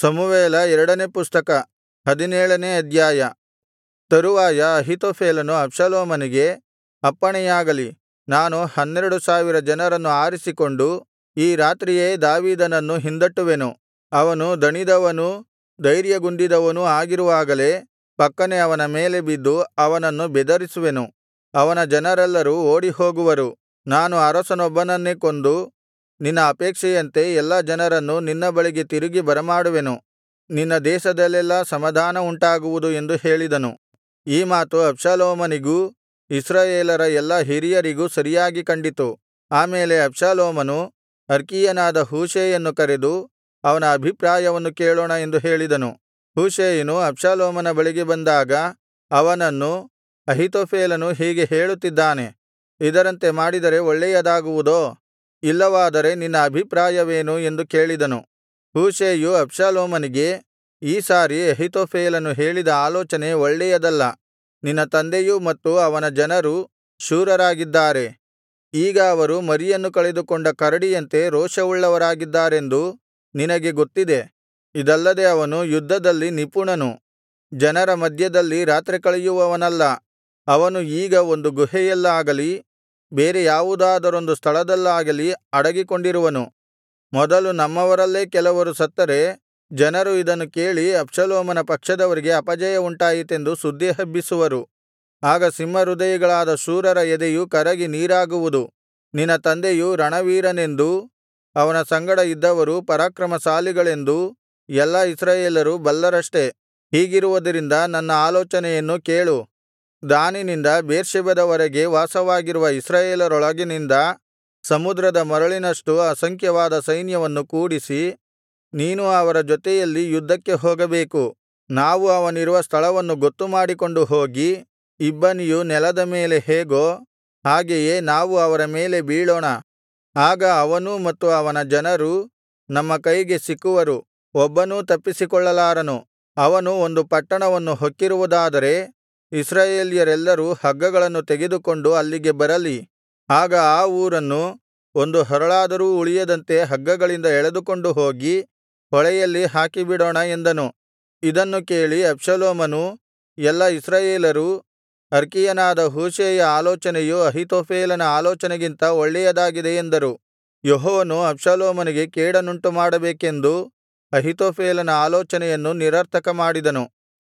ಸಮುವೇಲ ಎರಡನೇ ಪುಸ್ತಕ ಹದಿನೇಳನೇ ಅಧ್ಯಾಯ ತರುವಾಯ ಅಹೀತೋಫೆಲನು ಅಬ್ಷಾಲೋಮನಿಗೆ ಅಪ್ಪಣೆಯಾಗಲಿ ನಾನು ಹನ್ನೆರಡು ಸಾವಿರ ಜನರನ್ನು ಆರಿಸಿಕೊಂಡು ಈ ರಾತ್ರಿಯೇ ದಾವೀದನನ್ನು ಹಿಂದಟ್ಟುವೆನು ಅವನು ದಣಿದವನೂ ಧೈರ್ಯಗುಂದಿದವನೂ ಆಗಿರುವಾಗಲೇ ಫಕ್ಕನೆ ಅವನ ಮೇಲೆ ಬಿದ್ದು ಅವನನ್ನು ಬೆದರಿಸುವೆನು ಅವನ ಜನರೆಲ್ಲರೂ ಓಡಿಹೋಗುವರು ನಾನು ಅರಸನೊಬ್ಬನನ್ನೇ ಕೊಂದು ನಿನ್ನ ಅಪೇಕ್ಷೆಯಂತೆ ಎಲ್ಲಾ ಜನರನ್ನು ನಿನ್ನ ಬಳಿಗೆ ತಿರುಗಿ ಬರಮಾಡುವೆನು ನಿನ್ನ ದೇಶದಲ್ಲೆಲ್ಲಾ ಸಮಾಧಾನ ಉಂಟಾಗುವುದು ಎಂದು ಹೇಳಿದನು ಈ ಮಾತು ಅಬ್ಷಾಲೋಮನಿಗೂ ಇಸ್ರಾಯೇಲರ ಎಲ್ಲಾ ಹಿರಿಯರಿಗೂ ಸರಿಯಾಗಿ ಕಂಡಿತು ಆಮೇಲೆ ಅಬ್ಷಾಲೋಮನು ಅರ್ಕೀಯನಾದ ಹೂಷೈಯನ್ನು ಕರೆದು ಅವನ ಅಭಿಪ್ರಾಯವನ್ನು ಕೇಳೋಣ ಎಂದು ಹೇಳಿದನು ಹೂಷೈಯನು ಅಬ್ಷಾಲೋಮನ ಬಳಿಗೆ ಬಂದಾಗ ಅವನನ್ನು ಅಹೀತೋಫೆಲನು ಹೀಗೆ ಹೇಳುತ್ತಿದ್ದಾನೆ ಇದರಂತೆ ಮಾಡಿದರೆ ಒಳ್ಳೆಯದಾಗುವುದೋ ಇಲ್ಲವಾದರೆ ನಿನ್ನ ಅಭಿಪ್ರಾಯವೇನು ಎಂದು ಕೇಳಿದನು ಹೂಷೈಯು ಅಬ್ಷಾಲೋಮನಿಗೆ ಈ ಸಾರಿ ಅಹೀತೋಫೆಲನು ಹೇಳಿದ ಆಲೋಚನೆ ಒಳ್ಳೆಯದಲ್ಲ ನಿನ್ನ ತಂದೆಯೂ ಮತ್ತು ಅವನ ಜನರು ಶೂರರಾಗಿದ್ದಾರೆ ಈಗ ಅವರು ಮರಿಯನ್ನು ಕಳೆದುಕೊಂಡ ಕರಡಿಯಂತೆ ರೋಷವುಳ್ಳವರಾಗಿದ್ದಾರೆಂದು ನಿನಗೆ ಗೊತ್ತಿದೆ ಇದಲ್ಲದೆ ಅವನು ಯುದ್ಧದಲ್ಲಿ ನಿಪುಣನು ಜನರ ಮಧ್ಯದಲ್ಲಿ ರಾತ್ರಿ ಕಳೆಯುವವನಲ್ಲ ಅವನು ಈಗ ಒಂದು ಗುಹೆಯಲ್ಲಾಗಲಿ ಬೇರೆ ಯಾವುದಾದರೊಂದು ಸ್ಥಳದಲ್ಲಾಗಲಿ ಅಡಗಿಕೊಂಡಿರುವನು ಮೊದಲು ನಮ್ಮವರಲ್ಲೇ ಕೆಲವರು ಸತ್ತರೆ ಜನರು ಇದನ್ನು ಕೇಳಿ ಅಬ್ಷಾಲೋಮನ ಪಕ್ಷದವರಿಗೆ ಅಪಜಯ ಉಂಟಾಯಿತೆಂದು ಸುದ್ದಿ ಹಬ್ಬಿಸುವರು ಆಗ ಸಿಂಹಹೃದಯಿಗಳಾದ ಶೂರರ ಎದೆಯು ಕರಗಿ ನೀರಾಗುವುದು ನಿನ್ನ ತಂದೆಯು ರಣವೀರನೆಂದೂ ಅವನ ಸಂಗಡ ಇದ್ದವರು ಪರಾಕ್ರಮಶಾಲಿಗಳೆಂದೂ ಎಲ್ಲಾ ಇಸ್ರಾಯೇಲರು ಬಲ್ಲರಷ್ಟೆ ಹೀಗಿರುವುದರಿಂದ ನನ್ನ ಆಲೋಚನೆಯನ್ನು ಕೇಳು ದಾನಿನಿಂದ ಬೇರ್ಷೆಬದವರೆಗೆ ವಾಸವಾಗಿರುವ ಇಸ್ರಾಯೇಲರೊಳಗಿನಿಂದ ಸಮುದ್ರದ ಮರಳಿನಷ್ಟು ಅಸಂಖ್ಯವಾದ ಸೈನ್ಯವನ್ನು ಕೂಡಿಸಿ ನೀನು ಅವರ ಜೊತೆಯಲ್ಲಿ ಯುದ್ಧಕ್ಕೆ ಹೋಗಬೇಕು ನಾವು ಅವನಿರುವ ಸ್ಥಳವನ್ನು ಗೊತ್ತುಮಾಡಿಕೊಂಡು ಹೋಗಿ ಇಬ್ಬನಿಯು ನೆಲದ ಮೇಲೆ ಹೇಗೋ ಹಾಗೆಯೇ ನಾವು ಅವರ ಮೇಲೆ ಬೀಳೋಣ ಆಗ ಅವನೂ ಮತ್ತು ಅವನ ಜನರೂ ನಮ್ಮ ಕೈಗೆ ಸಿಕ್ಕುವರು ಒಬ್ಬನೂ ತಪ್ಪಿಸಿಕೊಳ್ಳಲಾರನು ಅವನು ಒಂದು ಪಟ್ಟಣವನ್ನು ಹೊಕ್ಕಿರುವುದಾದರೆ ಇಸ್ರಾಯೇಲ್ಯರೆಲ್ಲರೂ ಹಗ್ಗಗಳನ್ನು ತೆಗೆದುಕೊಂಡು ಅಲ್ಲಿಗೆ ಬರಲಿ ಆಗ ಆ ಊರನ್ನು ಒಂದು ಹರಳಾದರೂ ಉಳಿಯದಂತೆ ಹಗ್ಗಗಳಿಂದ ಎಳೆದುಕೊಂಡು ಹೋಗಿ ಹೊಳೆಯಲ್ಲಿ ಹಾಕಿಬಿಡೋಣ ಎಂದನು ಇದನ್ನು ಕೇಳಿ ಅಬ್ಷಾಲೋಮನೂ ಎಲ್ಲಾ ಇಸ್ರಾಯೇಲರೂ ಅರ್ಕೀಯನಾದ ಹೂಷೈಯ ಆಲೋಚನೆಯು ಅಹೀತೋಫೆಲನ ಆಲೋಚನೆಗಿಂತ ಒಳ್ಳೆಯದಾಗಿದೆ ಎಂದರು ಯೆಹೋವನು ಅಬ್ಷಾಲೋಮನಿಗೆ ಕೇಡನ್ನುಂಟು ಮಾಡಬೇಕೆಂದು ಅಹೀತೋಫೆಲನ ಆಲೋಚನೆಯನ್ನು ನಿರರ್ಥಕ ಮಾಡಿದನು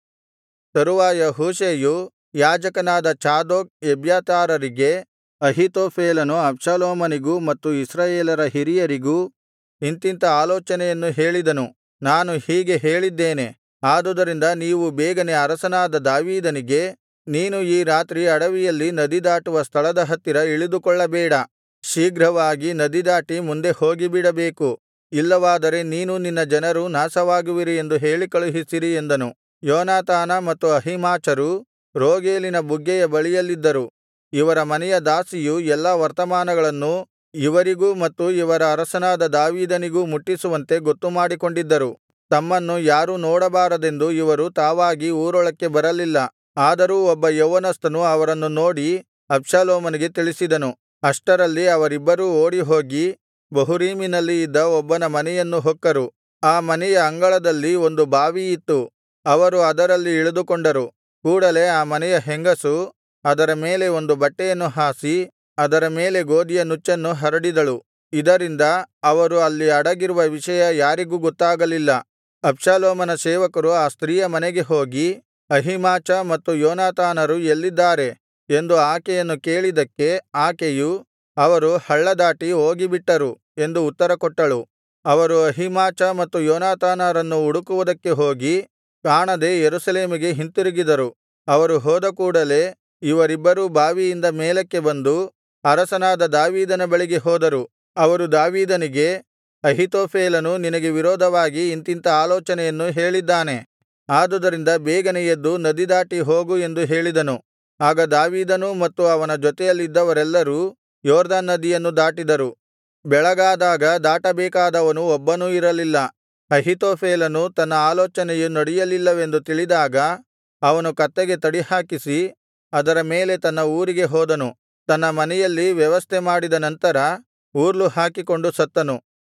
ತರುವಾಯ ಹೂಷೈಯು ಯಾಜಕನಾದ ಚಾದೋಕ್ ಎಬ್ಯಾತಾರರಿಗೆ ಅಹೀತೋಫೆಲನು ಅಬ್ಷಾಲೋಮನಿಗೂ ಮತ್ತು ಇಸ್ರಾಯೇಲರ ಹಿರಿಯರಿಗೂ ಇಂಥಿಂಥ ಆಲೋಚನೆಯನ್ನು ಹೇಳಿದನು ನಾನು ಹೀಗೆ ಹೇಳಿದ್ದೇನೆ ಆದುದರಿಂದ ನೀವು ಬೇಗನೆ ಅರಸನಾದ ದಾವೀದನಿಗೆ ನೀನು ಈ ರಾತ್ರಿ ಅಡವಿಯಲ್ಲಿ ನದಿ ದಾಟುವ ಸ್ಥಳದ ಹತ್ತಿರ ಇಳಿದುಕೊಳ್ಳಬೇಡ ಶೀಘ್ರವಾಗಿ ನದಿ ದಾಟಿ ಮುಂದೆ ಹೋಗಿಬಿಡಬೇಕು ಇಲ್ಲವಾದರೆ ನೀನೂ ನಿನ್ನ ಜನರೂ ನಾಶವಾಗುವಿರಿ ಎಂದು ಹೇಳಿ ಕಳುಹಿಸಿರಿ ಎಂದನು ಯೋನಾತಾನ ಮತ್ತು ಅಹೀಮಾಚರು ರೋಗೆಲಿನ ಬುಗ್ಗೆಯ ಬಳಿಯಲ್ಲಿದ್ದರು ಇವರ ಮನೆಯ ದಾಸಿಯು ಎಲ್ಲಾ ವರ್ತಮಾನಗಳನ್ನು ಇವರಿಗೂ ಮತ್ತು ಇವರ ಅರಸನಾದ ದಾವೀದನಿಗೂ ಮುಟ್ಟಿಸುವಂತೆ ಗೊತ್ತುಮಾಡಿಕೊಂಡಿದ್ದರು ತಮ್ಮನ್ನು ಯಾರೂ ನೋಡಬಾರದೆಂದು ಇವರು ತಾವಾಗಿ ಊರೊಳಕ್ಕೆ ಬರಲಿಲ್ಲ ಆದರೂ ಒಬ್ಬ ಯೌವನಸ್ಥನು ಅವರನ್ನು ನೋಡಿ ಅಬ್ಷಾಲೋಮನಿಗೆ ತಿಳಿಸಿದನು ಅಷ್ಟರಲ್ಲಿ ಅವರಿಬ್ಬರೂ ಓಡಿಹೋಗಿ ಬಹುರೀಮಿನಲ್ಲಿ ಇದ್ದ ಒಬ್ಬನ ಮನೆಯನ್ನು ಹೊಕ್ಕರು ಆ ಮನೆಯ ಅಂಗಳದಲ್ಲಿ ಒಂದು ಬಾವಿ ಇತ್ತು ಅವರು ಅದರಲ್ಲಿ ಇಳಿದುಕೊಂಡರು ಕೂಡಲೆ ಆ ಮನೆಯ ಹೆಂಗಸು ಅದರ ಮೇಲೆ ಒಂದು ಬಟ್ಟೆಯನ್ನು ಹಾಸಿ ಅದರ ಮೇಲೆ ಗೋದಿಯ ನುಚ್ಚನ್ನು ಹರಡಿದಳು ಇದರಿಂದ ಅವರು ಅಲ್ಲಿ ಅಡಗಿರುವ ವಿಷಯ ಯಾರಿಗೂ ಗೊತ್ತಾಗಲಿಲ್ಲ ಅಬ್ಷಾಲೋಮನ ಸೇವಕರು ಆ ಸ್ತ್ರೀಯ ಮನೆಗೆ ಹೋಗಿ ಅಹೀಮಾಚ ಮತ್ತು ಯೋನಾತಾನರು ಎಲ್ಲಿದ್ದಾರೆ ಎಂದು ಆಕೆಯನ್ನು ಕೇಳಿದ್ದಕ್ಕೆ ಆಕೆಯು ಅವರು ಹಳ್ಳ ದಾಟಿ ಹೋಗಿಬಿಟ್ಟರು ಎಂದು ಉತ್ತರಕೊಟ್ಟಳು ಅವರು ಅಹೀಮಾಚ ಮತ್ತು ಯೋನಾತಾನರನ್ನು ಹುಡುಕುವುದಕ್ಕೆ ಹೋಗಿ ಕಾಣದೆ ಯೆರೂಸಲೇಮಿಗೆ ಹಿಂತಿರುಗಿದರು ಅವರು ಹೋದ ಕೂಡಲೆ ಇವರಿಬ್ಬರೂ ಬಾವಿಯಿಂದ ಮೇಲಕ್ಕೆ ಬಂದು ಅರಸನಾದ ದಾವೀದನ ಬಳಿಗೆ ಹೋದರು ಅವರು ದಾವೀದನಿಗೆ ಅಹೀತೋಫೆಲನು ನಿನಗೆ ವಿರೋಧವಾಗಿ ಇಂಥಿಂಥ ಆಲೋಚನೆಯನ್ನು ಹೇಳಿದ್ದಾನೆ ಆದುದರಿಂದ ಬೇಗನೆ ಎದ್ದು ನದಿ ದಾಟಿ ಹೋಗು ಎಂದು ಹೇಳಿದನು ಆಗ ದಾವೀದನೂ ಮತ್ತು ಅವನ ಜೊತೆಯಲ್ಲಿದ್ದವರೆಲ್ಲರೂ ಯೊರ್ದನ್ ನದಿಯನ್ನು ದಾಟಿದರು ಬೆಳಗಾದಾಗ ದಾಟಬೇಕಾದವನು ಒಬ್ಬನೂ ಇರಲಿಲ್ಲ ಅಹೀತೋಫೆಲನು ತನ್ನ ಆಲೋಚನೆಯು ನಡೆಯಲಿಲ್ಲವೆಂದು ತಿಳಿದಾಗ ಅವನು ಕತ್ತೆಗೆ ತಡಿಹಾಕಿಸಿ ಅದರ ಮೇಲೆ ತನ್ನ ಊರಿಗೆ ಹೋದನು ತನ್ನ ಮನೆಯಲ್ಲಿ ವ್ಯವಸ್ಥೆ ಮಾಡಿದ ನಂತರ ಊರ್ಲು ಹಾಕಿಕೊಂಡು ಸತ್ತನು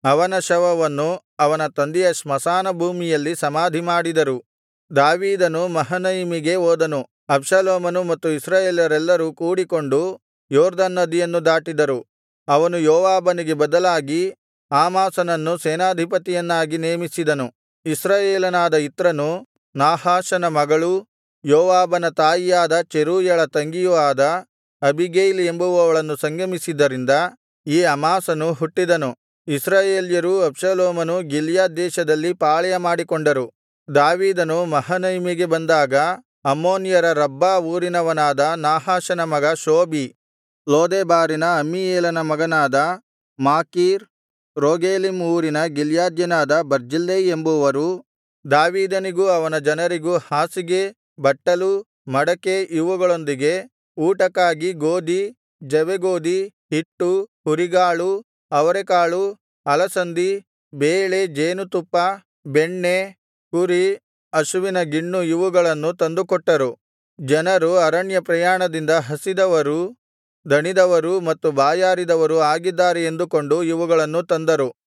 ಅವನ ಶವವನ್ನು ಅವನ ತಂದೆಯ ಸ್ಮಶಾನ ಭೂಮಿಯಲ್ಲಿ ಸಮಾಧಿಮಾಡಿದರು ದಾವೀದನು ಮಹನಯಿಮಿಗೆ ಹೋದನು ಅಬ್ಷಾಲೋಮನು ಮತ್ತು ಇಸ್ರಾಯೇಲರೆಲ್ಲರೂ ಕೂಡಿಕೊಂಡು ಯೊರ್ದನ್ ನದಿಯನ್ನು ದಾಟಿದರು ಅವನು ಯೋವಾಬನಿಗೆ ಬದಲಾಗಿ ಅಮಾಸನನ್ನು ಸೇನಾಧಿಪತಿಯನ್ನಾಗಿ ನೇಮಿಸಿದನು ಇಸ್ರಾಯೇಲನಾದ ಇತ್ರನು ನಾಹಾಷನ ಮಗಳೂ ಯೋವಾಬನ ತಾಯಿಯಾದ ಚೆರೂಯಳ ತಂಗಿಯೂ ಆದ ಅಬೀಗೈಲ್ ಎಂಬುವವಳನ್ನು ಸಂಗಮಿಸಿದ್ದರಿಂದ ಈ ಅಮಾಸನು ಹುಟ್ಟಿದನು ಇಸ್ರಾಯೇಲ್ಯರೂ ಅಬ್ಷಾಲೋಮನೂ ಗಿಲ್ಯಾದ್ ದೇಶದಲ್ಲಿ ಪಾಳೆಯಮಾಡಿಕೊಂಡರು ದಾವೀದನು ಮಹನಯಿಮಿಗೆ ಬಂದಾಗ ಅಮ್ಮೋನ್ಯರ ರಬ್ಬಾ ಊರಿನವನಾದ ನಾಹಾಷನ ಮಗ ಶೋಬಿ ಲೋದೆಬಾರಿನ ಅಮ್ಮೀಯೇಲನ ಮಗನಾದ ಮಾಕೀರ್ ರೋಗೆಲಿಮ್ ಊರಿನ ಗಿಲ್ಯಾದ್ಯನಾದ ಬರ್ಜಿಲ್ಲೈ ಎಂಬುವರು ದಾವೀದನಿಗೂ ಅವನ ಜನರಿಗೂ ಹಾಸಿಗೆ ಬಟ್ಟಲು ಮಡಕೆ ಇವುಗಳೊಂದಿಗೆ ಊಟಕ್ಕಾಗಿ ಗೋದಿ ಜವೆಗೋದಿ ಹಿಟ್ಟು ಹುರಿಗಾಳು ಅವರೆಕಾಳು ಅಲಸಂದಿ ಬೇಳೆ ಜೇನುತುಪ್ಪ ಬೆಣ್ಣೆ ಕುರಿ ಹಸುವಿನ ಗಿಣ್ಣು ಇವುಗಳನ್ನು ತಂದುಕೊಟ್ಟರು ಜನರು ಅರಣ್ಯ ಪ್ರಯಾಣದಿಂದ ಹಸಿದವರೂ ದಣಿದವರೂ ಮತ್ತು ಬಾಯಾರಿದವರೂ ಆಗಿದ್ದಾರೆ ಎಂದುಕೊಂಡು ಇವುಗಳನ್ನು ತಂದರು